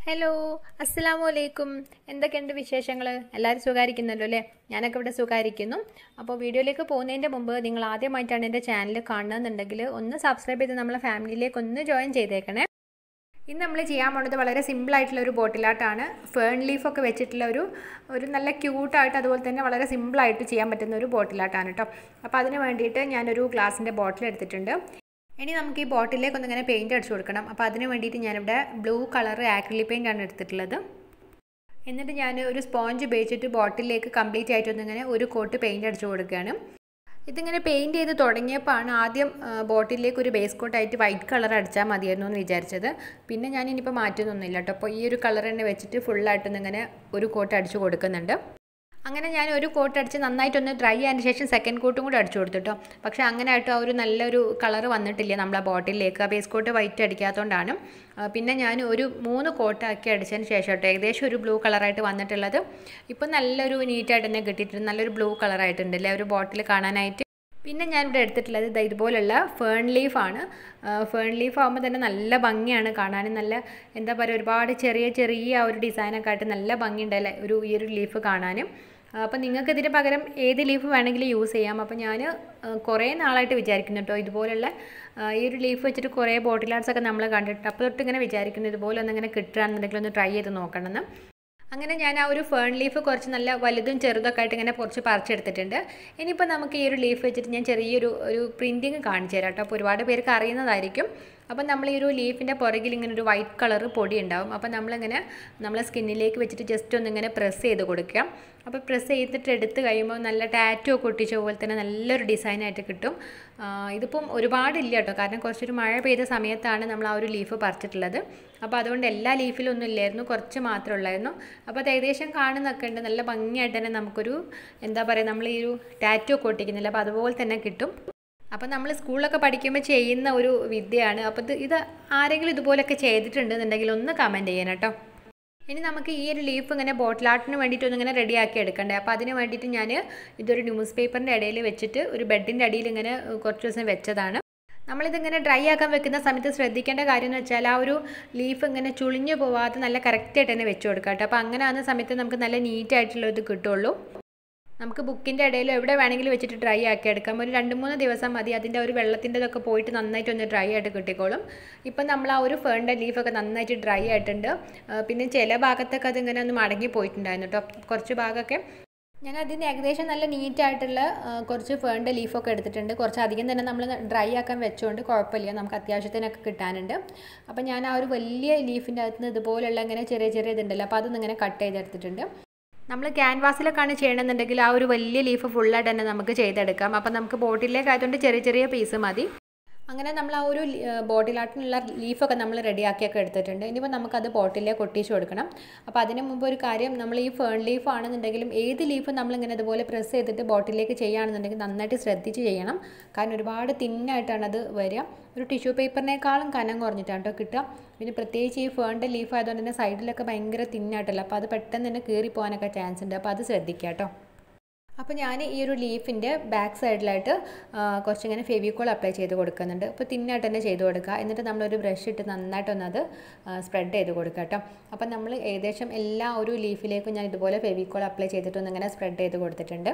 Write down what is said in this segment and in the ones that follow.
hello അസ്സലാമു അലൈക്കും എന്തൊക്കെയുണ്ട് വിശേഷങ്ങൾ എല്ലാവരും സുഖമായിരിക്കുന്നല്ലോ അല്ലേ ഞാനൊക്കെ ഇവിടെ സുഖമായിരിക്കുന്നു അപ്പോൾ വീഡിയോയിലേക്ക് പോകുന്നതിൻ്റെ മുമ്പ് നിങ്ങൾ ആദ്യമായിട്ടാണ് എൻ്റെ ചാനൽ കാണുന്നതെന്നുണ്ടെങ്കിൽ ഒന്ന് സബ്സ്ക്രൈബ് ചെയ്ത് നമ്മളെ ഫാമിലിയിലേക്ക് ഒന്ന് ജോയിൻ ചെയ്തേക്കണേ ഇന്ന് നമ്മൾ ചെയ്യാൻ പോണത് വളരെ സിമ്പിളായിട്ടുള്ള ഒരു ബോട്ടിലാട്ടാണ് ഫേൺ ലീഫൊക്കെ വെച്ചിട്ടുള്ള ഒരു ഒരു നല്ല ക്യൂട്ടായിട്ട് അതുപോലെ തന്നെ വളരെ സിമ്പിളായിട്ട് ചെയ്യാൻ പറ്റുന്ന ഒരു ബോട്ടിലാട്ടാണ് കേട്ടോ അപ്പോൾ അതിന് വേണ്ടിയിട്ട് ഞാനൊരു ഗ്ലാസിൻ്റെ ബോട്ടിൽ എടുത്തിട്ടുണ്ട് ഇനി നമുക്ക് ഈ ബോട്ടിലേക്ക് ഒന്നിങ്ങനെ പെയിൻറ്റ് അടിച്ചു കൊടുക്കണം അപ്പോൾ അതിന് വേണ്ടിയിട്ട് ഞാനിവിടെ ബ്ലൂ കളർ ആക്രിലി പെയിൻ്റ് ആണ് എടുത്തിട്ടുള്ളത് എന്നിട്ട് ഞാൻ ഒരു സ്പോഞ്ച് ഉപയോഗിച്ചിട്ട് ബോട്ടിലേക്ക് കംപ്ലീറ്റ് ആയിട്ടൊന്നിങ്ങനെ ഒരു കോട്ട് പെയിൻറ്റ് അടിച്ചു കൊടുക്കുകയാണ് ഇതിങ്ങനെ പെയിൻറ്റ് ചെയ്ത് തുടങ്ങിയപ്പോഴാണ് ആദ്യം ബോട്ടിലേക്ക് ഒരു ബേസ് കോട്ടായിട്ട് വൈറ്റ് കളർ അടിച്ചാൽ മതിയായിരുന്നു എന്ന് വിചാരിച്ചത് പിന്നെ ഞാൻ ഇനിയിപ്പോൾ മാറ്റുന്നൊന്നുമില്ല കേട്ടോ അപ്പോൾ ഈ ഒരു കളർ തന്നെ വെച്ചിട്ട് ഫുള്ളായിട്ടൊന്നിങ്ങനെ ഒരു കോട്ട് അടിച്ചു കൊടുക്കുന്നുണ്ട് അങ്ങനെ ഞാൻ ഒരു കോട്ട് അടിച്ച് നന്നായിട്ടൊന്ന് ഡ്രൈ ആയതിന് ശേഷം സെക്കൻഡ് കോട്ടും കൂടി അടിച്ചു കൊടുത്തു കേട്ടോ പക്ഷേ അങ്ങനെ ആയിട്ട് ആ ഒരു നല്ലൊരു കളർ വന്നിട്ടില്ല നമ്മളെ ബോട്ടിലേക്ക് ആ ബേസ് കോട്ട് വൈറ്റ് അടിക്കാത്തതുകൊണ്ടാണ് പിന്നെ ഞാൻ ഒരു മൂന്ന് കോട്ടാക്കി അടിച്ചതിന് ശേഷം കേട്ടോ ഏകദേശം ഒരു ബ്ലൂ കളറായിട്ട് വന്നിട്ടുള്ളത് ഇപ്പം നല്ലൊരു നീറ്റായിട്ട് തന്നെ കിട്ടിയിട്ടുണ്ട് നല്ലൊരു ബ്ലൂ കളറായിട്ടുണ്ട് അല്ലേ ഒരു ബോട്ടിൽ കാണാനായിട്ട് പിന്നെ ഞാനിവിടെ എടുത്തിട്ടുള്ളത് ഇത് ഇതുപോലുള്ള ഫേൺ ലീഫാണ് ഫേൺ ലീഫ് ആകുമ്പോൾ തന്നെ നല്ല ഭംഗിയാണ് കാണാനും നല്ല എന്താ പറയുക ഒരുപാട് ചെറിയ ചെറിയ ആ ഒരു ഡിസൈനൊക്കെ ആയിട്ട് നല്ല ഭംഗിയുണ്ടല്ലേ ഒരു ഈ ഒരു ലീഫ് കാണാനും അപ്പോൾ നിങ്ങൾക്ക് ഇതിന് പകരം ഏത് ലീഫ് വേണമെങ്കിലും യൂസ് ചെയ്യാം അപ്പോൾ ഞാൻ കുറേ നാളായിട്ട് വിചാരിക്കുന്നു കേട്ടോ ഇതുപോലുള്ള ഈ ഒരു ലീഫ് വെച്ചിട്ട് കുറേ ബോട്ടിൽ ആർട്സ് ഒക്കെ നമ്മൾ കണ്ടിട്ട് അപ്പോൾ തൊട്ട് ഇങ്ങനെ വിചാരിക്കുന്നു ഇതുപോലെ ഒന്നിങ്ങനെ കിട്ടുകയാണെന്നുണ്ടെങ്കിൽ ഒന്ന് ട്രൈ ചെയ്ത് നോക്കണമെന്ന് അങ്ങനെ ഞാൻ ആ ഒരു ഫേൺ ലീഫ് കുറച്ച് നല്ല വലുതും ചെറുതൊക്കെ ആയിട്ട് ഇങ്ങനെ കുറച്ച് പറിച്ചെടുത്തിട്ടുണ്ട് ഇനിയിപ്പോൾ നമുക്ക് ഈ ഒരു ലീഫ് വെച്ചിട്ട് ഞാൻ ചെറിയൊരു ഒരു പ്രിൻറ്റിങ് കാണിച്ചു തരാം കേട്ടോ അപ്പോൾ ഒരുപാട് പേർക്ക് അറിയുന്നതായിരിക്കും അപ്പം നമ്മൾ ഈ ഒരു ലീഫിൻ്റെ പുറകിൽ ഇങ്ങനെ ഒരു വൈറ്റ് കളർ പൊടി ഉണ്ടാവും അപ്പോൾ നമ്മളിങ്ങനെ നമ്മളെ സ്കിന്നിലേക്ക് വെച്ചിട്ട് ജസ്റ്റ് ഒന്നിങ്ങനെ പ്രസ് ചെയ്ത് കൊടുക്കുക അപ്പോൾ പ്രസ് ചെയ്തിട്ട് എടുത്ത് കഴിയുമ്പോൾ നല്ല ടാറ്റോ ഒക്കെ ഒട്ടിച്ച പോലെ തന്നെ നല്ലൊരു ഡിസൈനായിട്ട് കിട്ടും ഇതിപ്പം ഒരുപാടില്ല കേട്ടോ കാരണം കുറച്ചൊരു മഴ പെയ്ത സമയത്താണ് നമ്മൾ ആ ഒരു ലീഫ് പറിച്ചിട്ടുള്ളത് അപ്പോൾ അതുകൊണ്ട് എല്ലാ ലീഫിലും ഒന്നും ഇല്ലായിരുന്നു കുറച്ച് മാത്രമേ ഉള്ളായിരുന്നു അപ്പോൾ അത് ഏകദേശം കാണുന്നൊക്കെ ഉണ്ട് നല്ല ഭംഗിയായിട്ട് തന്നെ നമുക്കൊരു എന്താ പറയുക നമ്മൾ ഈ ഒരു ടാറ്റോ ഒക്കെ ഒട്ടിക്കുന്നില്ല അപ്പോൾ അതുപോലെ തന്നെ കിട്ടും അപ്പം നമ്മൾ സ്കൂളിലൊക്കെ പഠിക്കുമ്പോൾ ചെയ്യുന്ന ഒരു വിദ്യയാണ് അപ്പോൾ ഇത് ഇത് ആരെങ്കിലും ഇതുപോലൊക്കെ ചെയ്തിട്ടുണ്ടെന്നുണ്ടെങ്കിൽ ഒന്ന് കമൻറ്റ് ചെയ്യണം കേട്ടോ ഇനി നമുക്ക് ഈ ഒരു ലീഫ് ഇങ്ങനെ ബോട്ടിലാട്ടിന് വേണ്ടിയിട്ട് ഒന്നിങ്ങനെ റെഡിയാക്കി എടുക്കണ്ടേ അപ്പോൾ അതിന് വേണ്ടിയിട്ട് ഞാൻ ഇതൊരു ന്യൂസ് പേപ്പറിൻ്റെ ഇടയിൽ വെച്ചിട്ട് ഒരു ബെഡിൻ്റെ അടിയിൽ ഇങ്ങനെ കുറച്ച് ദിവസം വെച്ചതാണ് നമ്മളിതിങ്ങനെ ഡ്രൈ ആക്കാൻ വെക്കുന്ന സമയത്ത് ശ്രദ്ധിക്കേണ്ട കാര്യം എന്ന് വെച്ചാൽ ആ ഒരു ലീഫ് ഇങ്ങനെ ചുളിഞ്ഞു പോവാതെ നല്ല കറക്റ്റായിട്ട് തന്നെ വെച്ച് കൊടുക്കാം കേട്ടോ അപ്പോൾ അങ്ങനെ ആകുന്ന സമയത്ത് നമുക്ക് നല്ല നീറ്റായിട്ടുള്ള ഇത് കിട്ടുള്ളൂ നമുക്ക് ബുക്കിൻ്റെ ഇടയിൽ എവിടെ വേണമെങ്കിലും വെച്ചിട്ട് ഡ്രൈ ആക്കി എടുക്കാം ഒരു രണ്ട് മൂന്ന് ദിവസം മതി അതിൻ്റെ ഒരു വെള്ളത്തിൻ്റെതൊക്കെ പോയിട്ട് നന്നായിട്ട് ഒന്ന് ഡ്രൈ ആയിട്ട് കിട്ടിക്കോളും ഇപ്പം നമ്മൾ ആ ഒരു ഫേണിൻ്റെ ലീഫൊക്കെ നന്നായിട്ട് ഡ്രൈ ആയിട്ടുണ്ട് പിന്നെ ചില ഭാഗത്തൊക്കെ അതിങ്ങനെ ഒന്ന് മടങ്ങി പോയിട്ടുണ്ടായിരുന്നു കേട്ടോ കുറച്ച് ഭാഗമൊക്കെ ഞാൻ അതിന് ഏകദേശം നല്ല നീറ്റായിട്ടുള്ള കുറച്ച് ഫേണിൻ്റെ ലീഫൊക്കെ എടുത്തിട്ടുണ്ട് കുറച്ച് അധികം തന്നെ നമ്മൾ ഡ്രൈ ആക്കാൻ വെച്ചുകൊണ്ട് കുഴപ്പമില്ല നമുക്ക് അത്യാവശ്യത്തിനൊക്കെ കിട്ടാനുണ്ട് അപ്പോൾ ഞാൻ ആ ഒരു വലിയ ലീഫിൻ്റെ അകത്ത് നിന്ന് ഇതുപോലുള്ള ഇങ്ങനെ ചെറിയ ചെറിയ ഇതുണ്ടല്ലോ അപ്പോൾ അതൊന്നും ഇങ്ങനെ കട്ട് ചെയ്തെടുത്തിട്ടുണ്ട് നമ്മൾ ക്യാൻവാസിലൊക്കെയാണ് ചെയ്യണമെന്നുണ്ടെങ്കിൽ ആ ഒരു വലിയ ലീഫ് ഫുള്ളായിട്ട് തന്നെ നമുക്ക് ചെയ്തെടുക്കാം അപ്പം നമുക്ക് ബോട്ടിലേക്ക് ആയതുകൊണ്ട് ചെറിയ ചെറിയ പീസ് മതി അങ്ങനെ നമ്മൾ ആ ഒരു ബോട്ടിലാട്ടിനുള്ള ലീഫൊക്കെ നമ്മൾ റെഡിയാക്കിയൊക്കെ എടുത്തിട്ടുണ്ട് ഇനിയിപ്പോൾ നമുക്കത് ബോട്ടിലേക്ക് ഒട്ടിച്ച് കൊടുക്കണം അപ്പോൾ അതിന് മുമ്പ് ഒരു കാര്യം നമ്മൾ ഈ ഫേൺ ലീഫ് ആണെന്നുണ്ടെങ്കിലും ഏത് ലീഫ് നമ്മളിങ്ങനെ ഇതുപോലെ പ്രസ് ചെയ്തിട്ട് ബോട്ടിലേക്ക് ചെയ്യുകയാണെന്നുണ്ടെങ്കിൽ നന്നായിട്ട് ശ്രദ്ധിച്ച് ചെയ്യണം കാരണം ഒരുപാട് തിന്നായിട്ടാണ് അത് വരിക ഒരു ടിഷ്യൂ പേപ്പറിനേക്കാളും കനം കുറഞ്ഞിട്ടാണ് കേട്ടോ കിട്ടുക പിന്നെ പ്രത്യേകിച്ച് ഈ ഫേണിൻ്റെ ലീഫ് ആയതുകൊണ്ട് തന്നെ സൈഡിലൊക്കെ ഭയങ്കര തിന്നായിട്ടല്ല അപ്പോൾ അത് പെട്ടെന്ന് തന്നെ കീറി പോകാനൊക്കെ ചാൻസ് ഉണ്ട് അപ്പോൾ അത് ശ്രദ്ധിക്കുക കേട്ടോ അപ്പോൾ ഞാൻ ഈ ഒരു ലീഫിൻ്റെ ബാക്ക് സൈഡിലായിട്ട് കുറച്ചിങ്ങനെ ഫെവിക്കോൾ അപ്ലൈ ചെയ്ത് കൊടുക്കുന്നുണ്ട് അപ്പോൾ തിന്നായിട്ട് തന്നെ ചെയ്ത് കൊടുക്കുക എന്നിട്ട് നമ്മളൊരു ബ്രഷ് ഇട്ട് നന്നായിട്ടൊന്നത് സ്പ്രെഡ് ചെയ്ത് കൊടുക്കുക കേട്ടോ അപ്പോൾ നമ്മൾ ഏകദേശം എല്ലാ ഒരു ലീഫിലേക്കും ഞാൻ ഇതുപോലെ ഫെവിക്കോൾ അപ്ലൈ ചെയ്തിട്ടൊന്ന് ഇങ്ങനെ സ്പ്രെഡ് ചെയ്ത് കൊടുത്തിട്ടുണ്ട്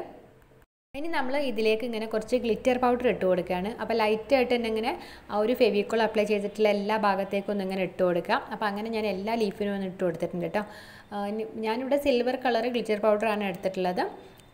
ഇനി നമ്മൾ ഇതിലേക്ക് ഇങ്ങനെ കുറച്ച് ഗ്ലിറ്റർ പൗഡർ ഇട്ട് കൊടുക്കുകയാണ് അപ്പോൾ ലൈറ്റായിട്ട് തന്നെ ഇങ്ങനെ ആ ഒരു ഫെവിക്കോൾ അപ്ലൈ ചെയ്തിട്ടുള്ള എല്ലാ ഭാഗത്തേക്കും ഒന്ന് ഇങ്ങനെ ഇട്ട് കൊടുക്കുക അപ്പോൾ അങ്ങനെ ഞാൻ എല്ലാ ലീഫിനും ഒന്ന് ഇട്ട് കൊടുത്തിട്ടുണ്ട് കേട്ടോ ഞാനിവിടെ സിൽവർ കളർ ഗ്ലിറ്റർ പൗഡറാണ് എടുത്തിട്ടുള്ളത്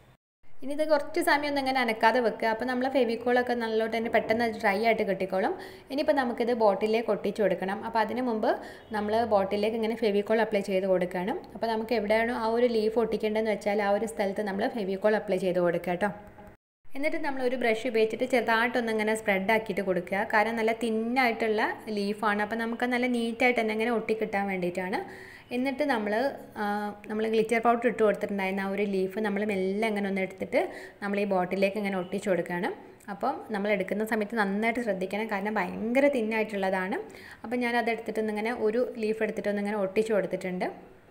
ഇനി ഇത് കുറച്ച് സമയം ഒന്നും ഇങ്ങനെ അനക്കാതെ വെക്കുക അപ്പോൾ നമ്മൾ ഫെവിക്കോളൊക്കെ നല്ലോട്ട് തന്നെ പെട്ടെന്ന് ഡ്രൈ ആയിട്ട് കിട്ടിക്കോളും ഇനിയിപ്പോൾ നമുക്കിത് ബോട്ടിലേക്ക് ഒട്ടിച്ച് കൊടുക്കണം അപ്പോൾ അതിന് മുമ്പ് നമ്മൾ ബോട്ടിലേക്ക് ഇങ്ങനെ ഫെവിക്കോൾ അപ്ലൈ ചെയ്ത് കൊടുക്കണം അപ്പോൾ നമുക്ക് എവിടെയാണോ ആ ഒരു ലീഫ് ഒട്ടിക്കേണ്ടതെന്ന് വെച്ചാൽ ആ ഒരു സ്ഥലത്ത് നമ്മൾ ഫെവിക്കോൾ അപ്ലൈ ചെയ്ത് കൊടുക്കുക കേട്ടോ എന്നിട്ട് നമ്മൾ ഒരു ബ്രഷ് ഉപയോഗിച്ചിട്ട് ചെറുതായിട്ടൊന്ന് ഇങ്ങനെ സ്പ്രെഡ് ആക്കിയിട്ട് കൊടുക്കുക കാരണം നല്ല തിന്നായിട്ടുള്ള ലീഫാണ് അപ്പോൾ നമുക്ക് നല്ല നീറ്റായിട്ട് തന്നെ ഇങ്ങനെ ഒട്ടിക്കിട്ടാൻ വേണ്ടിയിട്ടാണ് എന്നിട്ട് നമ്മൾ നമ്മൾ ഗ്ലിറ്റർ പൗഡർ ഇട്ട് കൊടുത്തിട്ടുണ്ടായിരുന്ന ആ ഒരു ലീഫ് നമ്മൾ മെല്ലെ അങ്ങനെ ഒന്ന് എടുത്തിട്ട് നമ്മൾ ഈ ബോട്ടിലേക്ക് ഇങ്ങനെ ഒട്ടിച്ച് കൊടുക്കുകയാണ് അപ്പം നമ്മൾ എടുക്കുന്ന സമയത്ത് നന്നായിട്ട് ശ്രദ്ധിക്കണം കാരണം ഭയങ്കര തിന്നായിട്ടുള്ളതാണ് അപ്പം ഞാൻ അത് എടുത്തിട്ട് ഇങ്ങനെ ഒരു ലീഫ് എടുത്തിട്ട് ഒന്നിങ്ങനെ ഒട്ടിച്ച് കൊടുത്തിട്ടുണ്ട്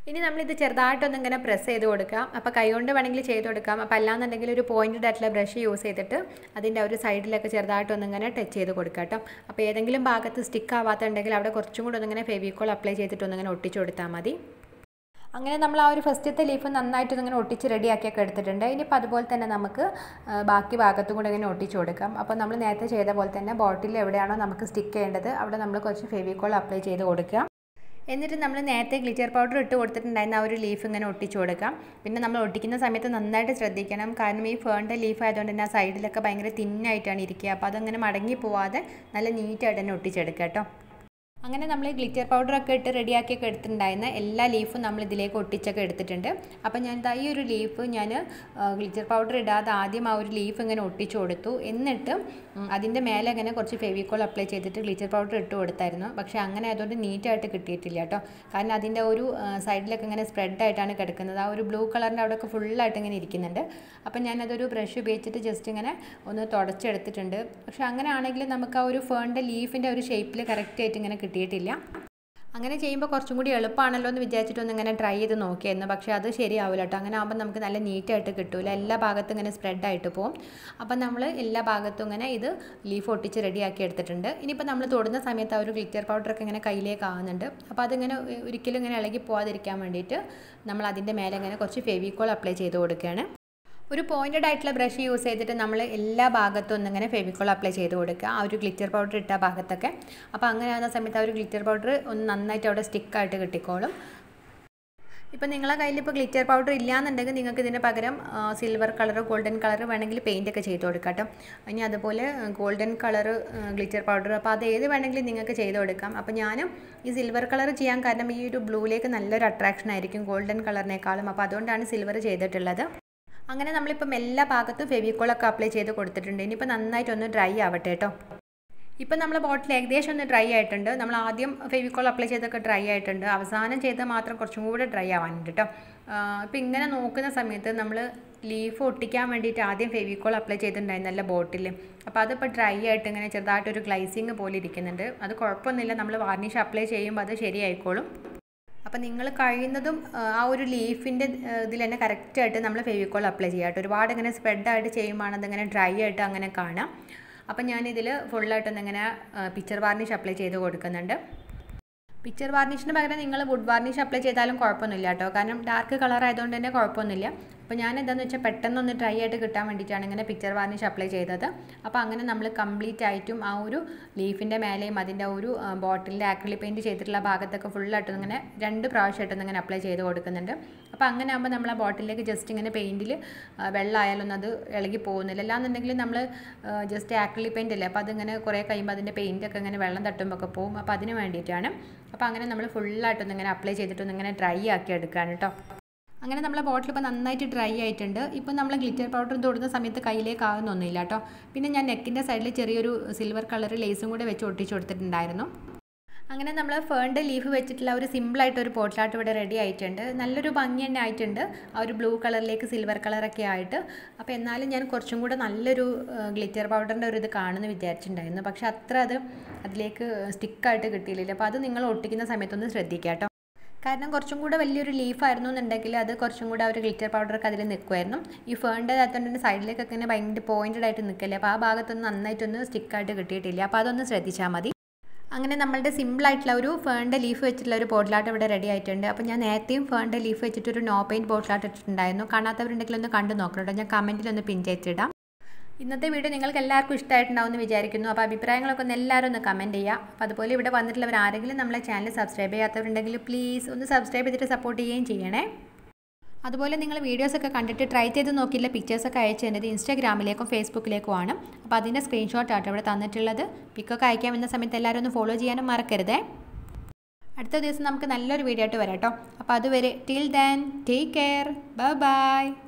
ഇനി നമ്മളിത് ചെറുതായിട്ടൊന്ന് ഇങ്ങനെ പ്രസ് ചെയ്ത് കൊടുക്കാം അപ്പോൾ കൈകൊണ്ട് വേണമെങ്കിൽ ചെയ്ത് കൊടുക്കാം അപ്പോൾ അല്ലാന്നുണ്ടെങ്കിൽ ഒരു പോയിൻറ്റഡ് ആയിട്ടുള്ള ബ്രഷ് യൂസ് ചെയ്തിട്ട് അതിൻ്റെ ഒരു സൈഡിലൊക്കെ ചെറുതായിട്ടൊന്ന് ഇങ്ങനെ ടച്ച് ചെയ്ത് കൊടുക്കാം കേട്ടോ അപ്പോൾ ഏതെങ്കിലും ഭാഗത്ത് സ്റ്റിക്ക് ആവാത്തുണ്ടെങ്കിൽ അവിടെ കുറച്ചും കൂടെ ഒന്നിങ്ങനെ ഫെവിക്കോൾ അപ്ലൈ ചെയ്തിട്ട് ഒന്നിങ്ങനെ ഒട്ടിച്ചു കൊടുത്താൽ മതി അങ്ങനെ നമ്മൾ ആ ഒരു ഫസ്റ്റത്തെ ലീഫ് നന്നായിട്ട് ഇങ്ങനെ ഒട്ടിച്ച് റെഡിയാക്കിയൊക്കെ എടുത്തിട്ടുണ്ട് ഇനിയിപ്പോൾ അതുപോലെ തന്നെ നമുക്ക് ബാക്കി ഭാഗത്തും കൂടെ ഇങ്ങനെ ഒട്ടിച്ച് കൊടുക്കാം അപ്പോൾ നമ്മൾ നേരത്തെ ചെയ്ത പോലെ തന്നെ ബോട്ടിൽ എവിടെയാണോ നമുക്ക് സ്റ്റിക്ക് ചെയ്യേണ്ടത് അവിടെ നമ്മൾ കുറച്ച് ഫെവിക്കോൾ അപ്ലൈ ചെയ്ത് കൊടുക്കുക എന്നിട്ട് നമ്മൾ നേരത്തെ ഗ്ലിറ്റർ പൗഡർ ഇട്ട് കൊടുത്തിട്ടുണ്ടായിരുന്ന ആ ഒരു ലീഫ് ഇങ്ങനെ ഒട്ടിച്ചു കൊടുക്കാം പിന്നെ നമ്മൾ ഒട്ടിക്കുന്ന സമയത്ത് നന്നായിട്ട് ശ്രദ്ധിക്കണം കാരണം ഈ ഫേണിൻ്റെ ലീഫ് ആയതുകൊണ്ട് തന്നെ ആ സൈഡിലൊക്കെ ഭയങ്കര തിന്നായിട്ടാണ് ഇരിക്കുക അപ്പോൾ അതങ്ങനെ മടങ്ങി പോവാതെ നല്ല നീറ്റായിട്ട് തന്നെ ഒട്ടിച്ചെടുക്കുക കേട്ടോ അങ്ങനെ നമ്മൾ ഗ്ലിറ്റർ പൗഡറൊക്കെ ഇട്ട് റെഡിയാക്കിയൊക്കെ എടുത്തിട്ടുണ്ടായിരുന്ന എല്ലാ ലീഫും നമ്മൾ ഇതിലേക്ക് ഒട്ടിച്ചൊക്കെ എടുത്തിട്ടുണ്ട് അപ്പോൾ ഞാൻ ഈ ഒരു ലീഫ് ഞാൻ ഗ്ലിറ്റർ പൗഡർ ഇടാതെ ആദ്യം ആ ഒരു ലീഫ് ഇങ്ങനെ ഒട്ടിച്ചു കൊടുത്തു എന്നിട്ട് അതിൻ്റെ മേലെ ഇങ്ങനെ കുറച്ച് ഫെവിക്കോൾ അപ്ലൈ ചെയ്തിട്ട് ഗ്ലിറ്റർ പൗഡർ ഇട്ട് കൊടുത്തായിരുന്നു പക്ഷേ അങ്ങനെ അതുകൊണ്ട് നീറ്റായിട്ട് കിട്ടിയിട്ടില്ല കേട്ടോ കാരണം അതിൻ്റെ ഒരു സൈഡിലൊക്കെ ഇങ്ങനെ സ്പ്രെഡായിട്ടാണ് കിടക്കുന്നത് ആ ഒരു ബ്ലൂ കളറിൻ്റെ അവിടെയൊക്കെ ഫുള്ളായിട്ട് ഇങ്ങനെ ഇരിക്കുന്നുണ്ട് അപ്പോൾ ഞാനതൊരു ബ്രഷ് ഉപയോഗിച്ചിട്ട് ജസ്റ്റ് ഇങ്ങനെ ഒന്ന് തുടച്ചെടുത്തിട്ടുണ്ട് പക്ഷേ അങ്ങനെ ആണെങ്കിൽ നമുക്ക് ആ ഒരു ഫേണിൻ്റെ ലീഫിൻ്റെ ഒരു ഷേപ്പിൽ കറക്റ്റായിട്ട് ഇങ്ങനെ കിട്ടിയിട്ടില്ല അങ്ങനെ ചെയ്യുമ്പോൾ കുറച്ചും കൂടി എളുപ്പമാണല്ലോ എന്ന് വിചാരിച്ചിട്ടൊന്ന് ഇങ്ങനെ ട്രൈ ചെയ്ത് നോക്കിയായിരുന്നു പക്ഷേ അത് ശരിയാവില്ല കേട്ടോ അങ്ങനെ ആകുമ്പോൾ നമുക്ക് നല്ല നീറ്റായിട്ട് കിട്ടില്ല എല്ലാ ഭാഗത്തും ഇങ്ങനെ സ്പ്രെഡായിട്ട് പോകും അപ്പം നമ്മൾ എല്ലാ ഭാഗത്തും ഇങ്ങനെ ഇത് ലീഫ് ഒട്ടിച്ച് റെഡിയാക്കി എടുത്തിട്ടുണ്ട് ഇനിയിപ്പോൾ നമ്മൾ തൊടുന്ന സമയത്ത് ആ ഒരു ഗ്ലിറ്റർ പൗഡറൊക്കെ ഇങ്ങനെ കയ്യിലേക്ക് ആവുന്നുണ്ട് അപ്പോൾ അതിങ്ങനെ ഒരിക്കലും ഇങ്ങനെ ഇളകി പോകാതിരിക്കാൻ വേണ്ടിയിട്ട് നമ്മൾ അതിൻ്റെ മേലെ ഇങ്ങനെ കുറച്ച് ഫെവിക്കോൾ അപ്ലൈ ചെയ്ത് കൊടുക്കുകയാണ് ഒരു പോയിൻറ്റഡ് ആയിട്ടുള്ള ബ്രഷ് യൂസ് ചെയ്തിട്ട് നമ്മൾ എല്ലാ ഭാഗത്തും ഒന്നിങ്ങനെ ഫെവിക്കോൾ അപ്ലൈ ചെയ്ത് കൊടുക്കുക ആ ഒരു ഗ്ലിറ്റർ പൗഡർ ഇട്ട ഭാഗത്തൊക്കെ അപ്പോൾ അങ്ങനെ ആകുന്ന സമയത്ത് ആ ഒരു ഗ്ലിറ്റർ പൗഡർ ഒന്ന് നന്നായിട്ട് അവിടെ സ്റ്റിക്കായിട്ട് കിട്ടിക്കോളും ഇപ്പം നിങ്ങളെ കയ്യിൽ ഇപ്പോൾ ഗ്ലിറ്റർ പൗഡർ ഇല്ലയെന്നുണ്ടെങ്കിൽ നിങ്ങൾക്ക് ഇതിന് പകരം സിൽവർ കളർ ഗോൾഡൻ കളർ വേണമെങ്കിൽ പെയിൻ്റ് ഒക്കെ ചെയ്ത് കൊടുക്കാം കേട്ടോ ഇനി അതുപോലെ ഗോൾഡൻ കളർ ഗ്ലിറ്റർ പൗഡർ അപ്പോൾ അത് ഏത് വേണമെങ്കിലും നിങ്ങൾക്ക് ചെയ്ത് കൊടുക്കാം അപ്പോൾ ഞാൻ ഈ സിൽവർ കളർ ചെയ്യാൻ കാരണം ഈ ഒരു ബ്ലൂയിലേക്ക് നല്ലൊരു അട്രാക്ഷൻ ആയിരിക്കും ഗോൾഡൻ കളറിനേക്കാളും അപ്പോൾ അതുകൊണ്ടാണ് സിൽവർ ചെയ്തിട്ടുള്ളത് അങ്ങനെ നമ്മളിപ്പം എല്ലാ ഭാഗത്തും ഫെവിക്കോളൊക്കെ അപ്ലൈ ചെയ്ത് കൊടുത്തിട്ടുണ്ട് ഇനിയിപ്പോൾ നന്നായിട്ടൊന്ന് ഡ്രൈ ആവട്ടെ കേട്ടോ ഇപ്പം നമ്മൾ ബോട്ടിൽ ഏകദേശം ഒന്ന് ഡ്രൈ ആയിട്ടുണ്ട് നമ്മൾ ആദ്യം ഫെവിക്കോൾ അപ്ലൈ ചെയ്തൊക്കെ ഡ്രൈ ആയിട്ടുണ്ട് അവസാനം ചെയ്ത് മാത്രം കുറച്ചും കൂടെ ഡ്രൈ ആവാനുണ്ട് കേട്ടോ ഇപ്പം ഇങ്ങനെ നോക്കുന്ന സമയത്ത് നമ്മൾ ലീഫ് ഒട്ടിക്കാൻ വേണ്ടിയിട്ട് ആദ്യം ഫെവിക്കോൾ അപ്ലൈ ചെയ്തിട്ടുണ്ടായിരുന്നല്ല ബോട്ടിൽ അപ്പോൾ അതിപ്പോൾ ഡ്രൈ ആയിട്ട് ഇങ്ങനെ ചെറുതായിട്ടൊരു ഗ്ലൈസിങ് പോലെ ഇരിക്കുന്നുണ്ട് അത് കുഴപ്പമൊന്നുമില്ല നമ്മൾ വാർണിഷ് അപ്ലൈ ചെയ്യുമ്പോൾ അത് ശരിയായിക്കോളും അപ്പം നിങ്ങൾ കഴിയുന്നതും ആ ഒരു ലീഫിൻ്റെ ഇതിൽ തന്നെ കറക്റ്റായിട്ട് നമ്മൾ ഫെവിക്കോൾ അപ്ലൈ ചെയ്യാം കേട്ടോ ഒരുപാട് ഇങ്ങനെ സ്പ്രെഡായിട്ട് ചെയ്യുമ്പോൾ അതിങ്ങനെ ഡ്രൈ ആയിട്ട് അങ്ങനെ കാണാം അപ്പം ഞാനിതിൽ ഫുള്ളായിട്ടൊന്ന് ഇങ്ങനെ പിക്ചർ വാർണിഷ് അപ്ലൈ ചെയ്ത് കൊടുക്കുന്നുണ്ട് പിക്ചർ വാർണിഷിന് പകരം നിങ്ങൾ വുഡ് വാർണിഷ് അപ്ലൈ ചെയ്താലും കുഴപ്പമൊന്നുമില്ല കേട്ടോ കാരണം ഡാർക്ക് കളർ ആയതുകൊണ്ട് തന്നെ കുഴപ്പമൊന്നുമില്ല അപ്പോൾ ഞാൻ എന്താണെന്ന് വെച്ചാൽ പെട്ടെന്നൊന്ന് ഡ്രൈ ആയിട്ട് കിട്ടാൻ വേണ്ടിയിട്ടാണ് ഇങ്ങനെ പിക്ചർ വാർണിഷ് അപ്ലൈ ചെയ്തത് അപ്പോൾ അങ്ങനെ നമ്മൾ കംപ്ലീറ്റ് ആയിട്ടും ആ ഒരു ലീഫിൻ്റെ മേലെയും അതിൻ്റെ ഒരു ബോട്ടിലിൻ്റെ ആക്രിലി പെയിൻറ്റ് ചെയ്തിട്ടുള്ള ഭാഗത്തൊക്കെ ഫുള്ളായിട്ട് ഇങ്ങനെ രണ്ട് പ്രാവശ്യമായിട്ടൊന്ന് ഇങ്ങനെ അപ്ലൈ ചെയ്ത് കൊടുക്കുന്നുണ്ട് അപ്പോൾ അങ്ങനെ ആകുമ്പോൾ നമ്മൾ ആ ബോട്ടിലേക്ക് ജസ്റ്റ് ഇങ്ങനെ പെയിൻറ്റിൽ വെള്ളമായാലൊന്നും അത് ഇളകി പോകുന്നില്ല അല്ലാന്നുണ്ടെങ്കിൽ നമ്മൾ ജസ്റ്റ് ആക്രിലി പെയിൻ്റ് അല്ലേ അപ്പോൾ അതിങ്ങനെ കുറേ കഴിയുമ്പോൾ അതിൻ്റെ പെയിൻറ്റൊക്കെ ഇങ്ങനെ വെള്ളം തട്ടുമ്പോൾ ഒക്കെ പോകും അപ്പോൾ അതിന് വേണ്ടിയിട്ടാണ് അപ്പോൾ അങ്ങനെ നമ്മൾ ഫുള്ളായിട്ടൊന്ന് ഇങ്ങനെ അപ്ലൈ ചെയ്തിട്ടൊന്ന് ഇങ്ങനെ ഡ്രൈ ആക്കി എടുക്കുകയാണ് കേട്ടോ അങ്ങനെ നമ്മളെ ബോട്ടിൽ ഇപ്പോൾ നന്നായിട്ട് ഡ്രൈ ആയിട്ടുണ്ട് ഇപ്പോൾ നമ്മൾ ഗ്ലിറ്റർ പൗഡർ തൊടുന്ന സമയത്ത് കയ്യിലേക്ക് ആകുന്നൊന്നുമില്ല കേട്ടോ പിന്നെ ഞാൻ നെക്കിൻ്റെ സൈഡിൽ ചെറിയൊരു സിൽവർ കളർ ലേസും കൂടെ വെച്ച് ഒട്ടിച്ച് കൊടുത്തിട്ടുണ്ടായിരുന്നു അങ്ങനെ നമ്മൾ ഫേണിൻ്റെ ലീഫ് വെച്ചിട്ടുള്ള ഒരു സിമ്പിളായിട്ട് ഒരു പോട്ടിലാട്ട് ഇവിടെ റെഡി ആയിട്ടുണ്ട് നല്ലൊരു ഭംഗി തന്നെ ആയിട്ടുണ്ട് ആ ഒരു ബ്ലൂ കളറിലേക്ക് സിൽവർ കളറൊക്കെ ആയിട്ട് അപ്പോൾ എന്നാലും ഞാൻ കുറച്ചും കൂടെ നല്ലൊരു ഗ്ലിറ്റർ പൗഡറിൻ്റെ ഒരു ഇത് കാണുമെന്ന് വിചാരിച്ചിട്ടുണ്ടായിരുന്നു പക്ഷേ അത്ര അത് അതിലേക്ക് സ്റ്റിക്കായിട്ട് കിട്ടിയില്ല അപ്പോൾ അത് നിങ്ങൾ ഒട്ടിക്കുന്ന സമയത്തൊന്ന് ശ്രദ്ധിക്കുക കേട്ടോ കാരണം കുറച്ചും കൂടെ വലിയൊരു ലീഫായിരുന്നു എന്നുണ്ടെങ്കിൽ അത് കുറച്ചും കൂടെ ആ ഒരു ഗ്ലിറ്റർ പൗഡറൊക്കെ അതിൽ നിൽക്കുമായിരുന്നു ഈ ഫേണിൻ്റെ അകത്തോണ്ട് സൈഡിലേക്കൊക്കെ ഇങ്ങനെ ഭയങ്കര പോയിൻറ്റഡ് ആയിട്ട് നിൽക്കില്ലേ അപ്പോൾ ആ ഭാഗത്തൊന്നും നന്നായിട്ടൊന്ന് സ്റ്റിക്കായിട്ട് കിട്ടിയിട്ടില്ല അപ്പോൾ അതൊന്ന് ശ്രദ്ധിച്ചാൽ മതി അങ്ങനെ നമ്മളുടെ സിമ്പിളായിട്ടുള്ള ഒരു ഫേണിൻ്റെ ലീഫ് വെച്ചിട്ടുള്ള ഒരു ബോട്ടിലാട്ട് ഇവിടെ റെഡി ആയിട്ടുണ്ട് അപ്പോൾ ഞാൻ നേരത്തെയും ഫേണിൻ്റെ ലീഫ് വെച്ചിട്ട് ഒരു നോ പെയിൻറ്റ് ബോട്ടിലാട്ട് ഇട്ടിട്ടുണ്ടായിരുന്നു കാണാത്തവരുണ്ടെങ്കിൽ ഒന്ന് കണ്ടു നോക്കണം കേട്ടോ ഞാൻ കമൻറ്റിൽ ഒന്ന് പിൻ ചെയ്തിടാം ഇന്നത്തെ വീഡിയോ നിങ്ങൾക്ക് എല്ലാവർക്കും ഇഷ്ടമായിട്ടുണ്ടാവും എന്ന് വിചാരിക്കുന്നു അപ്പോൾ അഭിപ്രായങ്ങളൊക്കെ ഒന്ന് എല്ലാവരും ഒന്ന് കമൻറ്റ് ചെയ്യുക അപ്പോൾ അതുപോലെ ഇവിടെ വന്നിട്ടുള്ളവർ ആരെങ്കിലും നമ്മളെ ചാനൽ സബ്സ്ക്രൈബ് ചെയ്യാത്തവരുണ്ടെങ്കിൽ പ്ലീസ് ഒന്ന് സബ്സ്ക്രൈബ് ചെയ്തിട്ട് സപ്പോർട്ട് ചെയ്യുകയും ചെയ്യണേ അതുപോലെ നിങ്ങൾ വീഡിയോസൊക്കെ കണ്ടിട്ട് ട്രൈ ചെയ്ത് നോക്കിയില്ല പിക്ചേഴ്സൊക്കെ അയച്ചു തന്നത് ഇൻസ്റ്റാഗ്രാമിലേക്കും ഫേസ്ബുക്കിലേക്കും ആണ് അപ്പോൾ അതിൻ്റെ സ്ക്രീൻഷോട്ട് ആട്ടോ ഇവിടെ തന്നിട്ടുള്ളത് പിക്കൊക്കെ അയക്കാൻ വന്ന സമയത്ത് എല്ലാവരും ഒന്ന് ഫോളോ ചെയ്യാനും മറക്കരുതേ അടുത്ത ദിവസം നമുക്ക് നല്ലൊരു വീഡിയോ ആയിട്ട് വരാം കേട്ടോ അപ്പോൾ അതുവരെ till then take care bye by